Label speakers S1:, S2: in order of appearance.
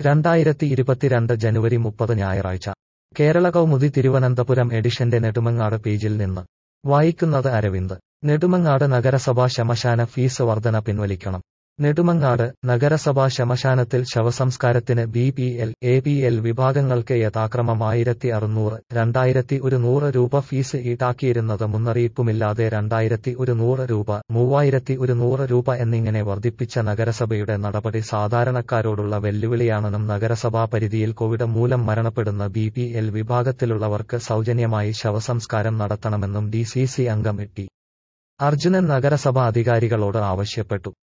S1: രണ്ടായിരത്തി ഇരുപത്തിരണ്ട് ജനുവരി മുപ്പത് ഞായറാഴ്ച കേരള കൗമുദി തിരുവനന്തപുരം എഡിഷന്റെ നെടുമങ്ങാട് പേജിൽ നിന്ന് വായിക്കുന്നത് അരവിന്ദ് നെടുമങ്ങാട് നഗരസഭാ ശമശാന ഫീസ് വർധന പിൻവലിക്കണം നെടുമങ്ങാട് നഗരസഭാ ശമശാനത്തിൽ ശവസംസ്കാരത്തിന് B P L A P L വിഭാഗങ്ങൾക്ക് യഥാക്രമം ആയിരത്തി അറുന്നൂറ് രണ്ടായിരത്തി ഒരു നൂറ് രൂപ ഫീസ് ഈടാക്കിയിരുന്നത് മുന്നറിയിപ്പുമില്ലാതെ രണ്ടായിരത്തി ഒരു നൂറ് രൂപ മൂവായിരത്തി ഒരു നൂറ് രൂപ എന്നിങ്ങനെ വർദ്ധിപ്പിച്ച നഗരസഭയുടെ നടപടി സാധാരണക്കാരോടുള്ള വെല്ലുവിളിയാണെന്നും നഗരസഭാ പരിധിയിൽ കോവിഡ് മൂലം മരണപ്പെടുന്ന ബി പി എൽ വിഭാഗത്തിലുള്ളവർക്ക് സൗജന്യമായി ശവസംസ്കാരം നടത്തണമെന്നും ഡി സി സി അംഗം ടി അർജുനൻ നഗരസഭ അധികാരികളോട് ആവശ്യപ്പെട്ടു